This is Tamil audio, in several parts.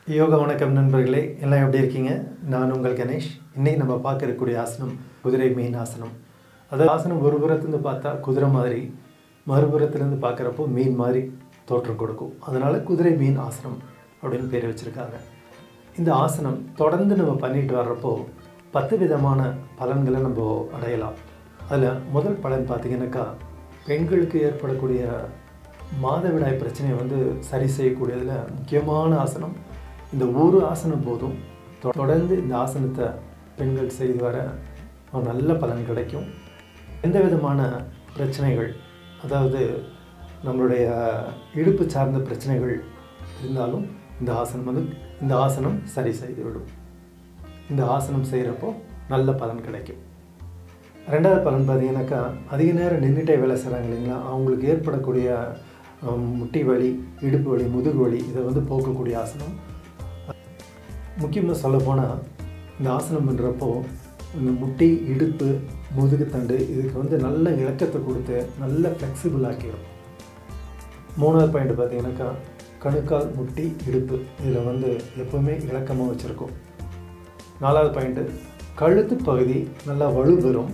யோகா வணக்கம் நண்பர்களே எல்லாம் எப்படி இருக்கீங்க நான் உங்கள் கணேஷ் இன்னைக்கு நம்ம பார்க்க இருக்கக்கூடிய ஆசனம் குதிரை மீன் ஆசனம் அதாவது ஆசனம் ஒரு புறத்துலேருந்து பார்த்தா குதிரை மாதிரி மறுபுறத்துலேருந்து பார்க்குறப்போ மீன் மாதிரி தோற்றம் கொடுக்கும் அதனால் குதிரை மீன் ஆசனம் அப்படின்னு பேர் வச்சுருக்காங்க இந்த ஆசனம் தொடர்ந்து நம்ம பண்ணிட்டு வர்றப்போ பத்து விதமான பலன்களை நம்ம அடையலாம் அதில் முதல் பலன் பார்த்தீங்கன்னாக்கா பெண்களுக்கு ஏற்படக்கூடிய மாதவிடாய் பிரச்சனையை வந்து சரி செய்யக்கூடியதில் முக்கியமான ஆசனம் இந்த ஒரு ஆசனம் போதும் தொ- தொடர்ந்து இந்த ஆசனத்தை பெண்கள் செய்து வர ஒரு நல்ல பலன் கிடைக்கும் எந்த விதமான பிரச்சனைகள் அதாவது நம்மளுடைய இடுப்பு சார்ந்த பிரச்சனைகள் இருந்தாலும் இந்த ஆசனம் வந்து இந்த ஆசனம் சரி செய்துவிடும் இந்த ஆசனம் செய்கிறப்போ நல்ல பலன் கிடைக்கும் ரெண்டாவது பலன் பார்த்தீங்கன்னாக்கா அதிக நேரம் நின்றுட்டே வேலை செய்கிறாங்க இல்லைங்களா அவங்களுக்கு ஏற்படக்கூடிய ஹம், முட்டி வலி இடுப்பு வலி முதுகு வலி இதை வந்து போக்கக்கூடிய ஆசனம் முக்கியமாக சொல்லப்போனால் இந்த ஆசனம் பண்ணுறப்போ இந்த முட்டி இடுப்பு முதுகுத்தண்டு இதுக்கு வந்து நல்ல இலக்கத்தை கொடுத்து நல்ல ஃப்ளெக்சிபிள் ஆக்கிடும் மூணாவது பாயிண்ட் பார்த்தீங்கன்னாக்கா கணுக்கால் முட்டி இடுப்பு இதில் வந்து எப்போவுமே இலக்கமாக வச்சுருக்கோம் நாலாவது பாயிண்ட்டு கழுத்து பகுதி நல்லா வலுப்பெறும்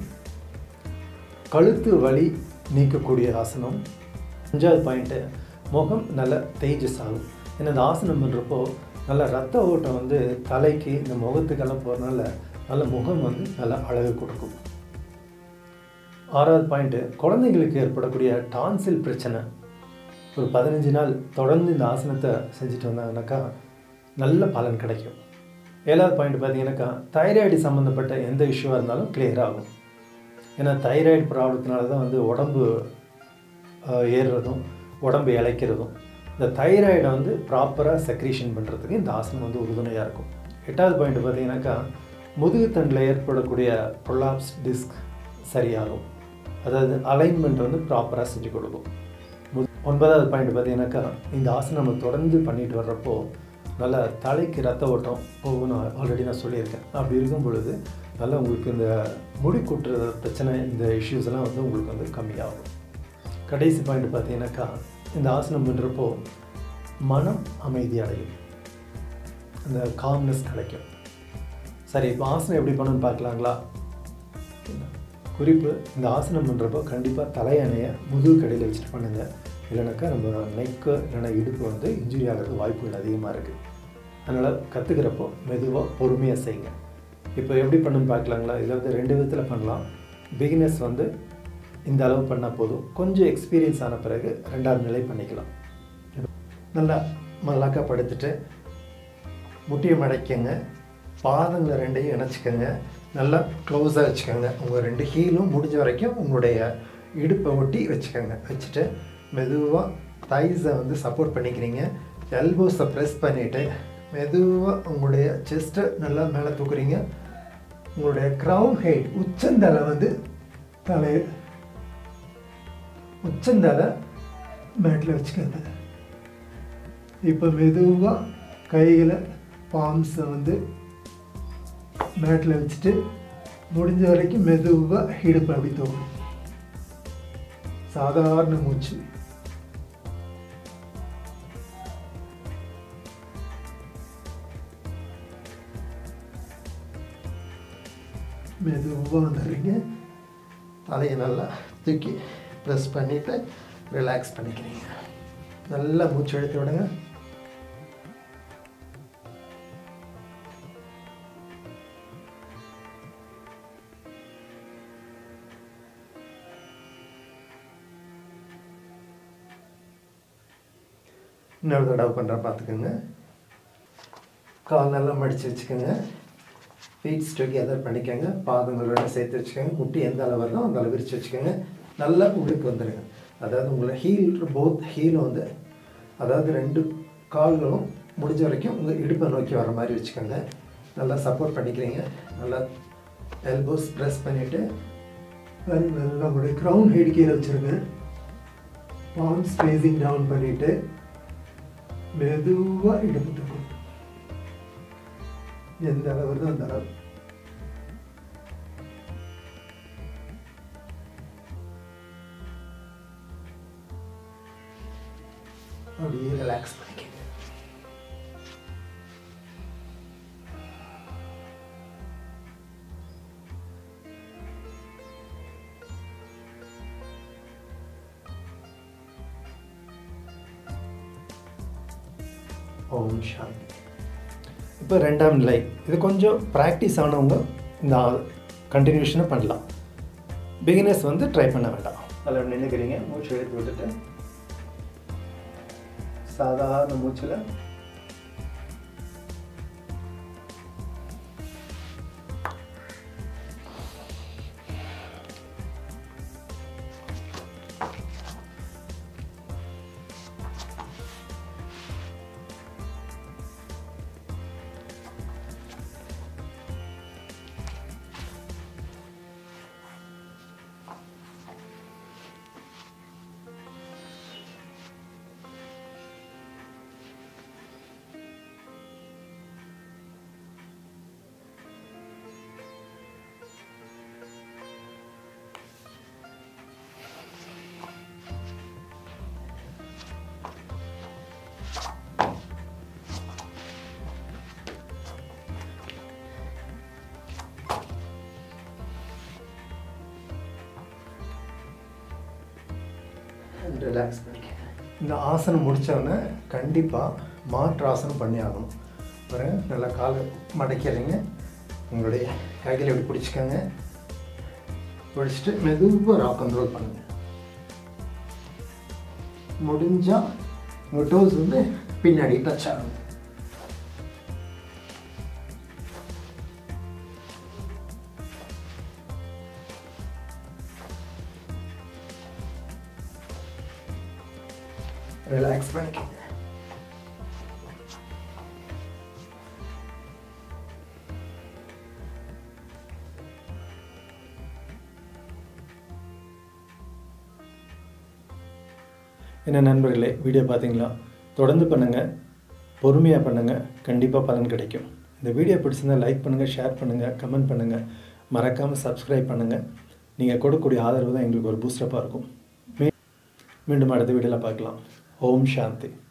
கழுத்து வலி நீக்கக்கூடிய ஆசனம் அஞ்சாவது பாயிண்ட்டு முகம் நல்ல தேஜஸ் ஆகும் ஏன்னா இந்த ஆசனம் பண்ணுறப்போ நல்ல ரத்த ஓட்டம் வந்து தலைக்கு இந்த முகத்துக்கெல்லாம் போகிறனால நல்ல முகம் வந்து நல்ல அழகு கொடுக்கும் ஆறாவது பாயிண்ட்டு குழந்தைங்களுக்கு ஏற்படக்கூடிய டான்சில் பிரச்சனை ஒரு பதினஞ்சு நாள் தொடர்ந்து இந்த ஆசனத்தை செஞ்சுட்டு வந்தாங்கனாக்கா நல்ல பலன் கிடைக்கும் ஏழாவது பாயிண்ட் பார்த்தீங்கன்னாக்கா தைராய்டு சம்மந்தப்பட்ட எந்த இஷ்யூவாக இருந்தாலும் clear ஆகும் ஏன்னா தைராய்டு ப்ராப்ளத்தினால தான் வந்து உடம்பு ஆஹ், ஏறுறதும் உடம்பு இளைக்கிறதும் இந்த தைராய்டை வந்து ப்ராப்பராக செக்ரீஷன் பண்ணுறதுக்கு இந்த ஆசனம் வந்து உறுதுணையாக இருக்கும் எட்டாவது பாயிண்ட் பார்த்தீங்கன்னாக்கா முதுகுத்தண்டில் ஏற்படக்கூடிய ப்ரொலாப்ஸ் டிஸ்க் சரியாகும் அதாவது அலைன்மெண்ட் வந்து ப்ராப்பராக செஞ்சு கொடுக்கும் மு- ஒன்பதாவது பாயிண்ட் பார்த்தீங்கன்னாக்கா இந்த ஆசனம் நம்ம தொடர்ந்து பண்ணிட்டு வர்றப்போ நல்லா தலைக்கு ரத்த ஓட்டம் போகும்னு ஆல்ரெடி நான் சொல்லியிருக்கேன் அப்படி இருக்கும் பொழுது நல்லா உங்களுக்கு இந்த முடி கொட்டுற பிரச்சனை இந்த இஷ்யூஸ் எல்லாம் வந்து உங்களுக்கு வந்து கம்மியாகும் கடைசி பாயிண்ட் பார்த்தீங்கன்னாக்கா இந்த ஆசனம் பண்ணுறப்போ மனம் அமைதி அடையும் அந்த காம்னஸ் கிடைக்கும் சரி இப்போ ஆசனம் எப்படி பண்ணணும்னு பார்க்கலாங்களா குறிப்பு இந்த ஆசனம் பண்ணுறப்போ கண்டிப்பாக தலையணையை முதுகு கடையில் வச்சுட்டு பண்ணுங்க இல்லைனாக்கா நம்ம நெக்கு இல்லைன்னா இடுப்பு வந்து இன்ஜுரி ஆகிறது வாய்ப்புகள் அதிகமாக இருக்குது அதனால் கற்றுக்கிறப்போ மெதுவாக பொறுமையாக செய்யுங்க இப்போ எப்படி பண்ணணும்னு பார்க்கலாங்களா இதில் வந்து ரெண்டு விதத்தில் பண்ணலாம் பிகினர்ஸ் வந்து இந்த அளவு பண்ணால் போதும் கொஞ்சம் எக்ஸ்பீரியன்ஸ் ஆன பிறகு ரெண்டாவது நிலை பண்ணிக்கலாம் நல்லா மல்லாக்கா படுத்துட்டு முட்டியை மடைக்கங்க பாதங்களை ரெண்டையும் இணைச்சிக்கோங்க நல்லா க்ளோஸாக வச்சுக்கோங்க உங்கள் ரெண்டு ஹீலும் முடிஞ்ச வரைக்கும் உங்களுடைய இடுப்பை ஒட்டி வச்சுக்கோங்க வச்சுட்டு மெதுவாக தைஸை வந்து சப்போர்ட் பண்ணிக்கிறீங்க எல்போஸை ப்ரெஸ் பண்ணிவிட்டு மெதுவாக உங்களுடைய செஸ்ட்டை நல்லா மேலே தூக்குறீங்க உங்களுடைய க்ரௌன் ஹெட் உச்சந்தலை வந்து தலை உச்சந்தலை மேட்டில் வச்சுக்கோங்க இப்போ மெதுவாக கைகளை பாம்ஸை வந்து மேட்டில் வச்சுட்டு முடிஞ்ச வரைக்கும் மெதுவாக இடுப்பு அப்படி தோணும் சாதாரண மூச்சு மெதுவாக வந்துடுறீங்க தலையை நல்லா தூக்கி ப்ரெஸ் பண்ணிவிட்டு ரிலாக்ஸ் பண்ணிக்கிறீங்க நல்லா மூச்சு எடுத்து விடுங்க இன்னொரு தடவை பண்ணுற பார்த்துக்கோங்க கால் நல்லா மடித்து வச்சுக்கோங்க ஃபீட்ஸ் டுகெதர் பண்ணிக்கோங்க பாதங்களோட சேர்த்து வச்சுக்கோங்க முட்டி எந்த அளவு வருதோ அந்த அளவு விரித்து வச்சுக்கோங்க நல்லா உள்ளுக்கு வந்துடுங்க அதாவது உங்களை ஹீல் போத் ஹீலும் வந்து அதாவது ரெண்டு கால்களும் முடிஞ்ச வரைக்கும் உங்கள் இடுப்பை நோக்கி வர மாதிரி வச்சுக்கோங்க நல்லா சப்போர்ட் பண்ணிக்கிறீங்க நல்லா எல்போஸ் ப்ரெஸ் பண்ணிவிட்டு நல்லா உங்களுடைய க்ரௌன் ஹெட் கீழே வச்சுருங்க பாம் ஸ்பேசிங் டவுன் பண்ணிவிட்டு மெதுவாக இடுப்பு தூக்கும் எந்த அளவு வருதோ அந்த அளவு அப்படியே ரிலாக்ஸ் பண்ணிக்கங்க ஓம் சாந்தி இப்போ ரெண்டாம் நிலை இது கொஞ்சம் ப்ராக்டிஸ் ஆனவங்க இந்த கண்டினியூஷனை பண்ணலாம் பிகினர்ஸ் வந்து ட்ரை பண்ண வேண்டாம் அதில் நின்றுக்கிறீங்க மூச்சு எடுத்து விட்டுட்டு சாதாரண மூச்சில் ரிலாக்ஸ் பண்ணிக்க இந்த ஆசனம் முடித்தோடனே கண்டிப்பாக மாற்று ஆசனம் பண்ணி ஆகணும் பாருங்க நல்லா காலை மடக்கிறீங்க உங்களுடைய கைகளை இப்படி பிடிச்சிக்கோங்க பிடிச்சிட்டு மெதுவாக ராக் கண்ட்ரோல் பண்ணுங்க முடிஞ்சால் உங்கள் டோஸ் வந்து பின்னாடி டச் ஆகும் ரிலாக்ஸ் பண்ணிக்கோங்க என்ன நண்பர்களே வீடியோ பார்த்தீங்களா தொடர்ந்து பண்ணுங்கள் பொறுமையாக பண்ணுங்கள் கண்டிப்பாக பலன் கிடைக்கும் இந்த வீடியோ பிடிச்சிருந்தால் லைக் பண்ணுங்கள் ஷேர் பண்ணுங்கள் கமெண்ட் பண்ணுங்கள் மறக்காமல் சப்ஸ்கிரைப் பண்ணுங்கள் நீங்கள் கொடுக்கக்கூடிய ஆதரவு தான் எங்களுக்கு ஒரு பூஸ்டப்பாக இருக்கும் மீ- மீண்டும் அடுத்த வீடியோவில் பார்க்கலாம் ஓம் சாந்தி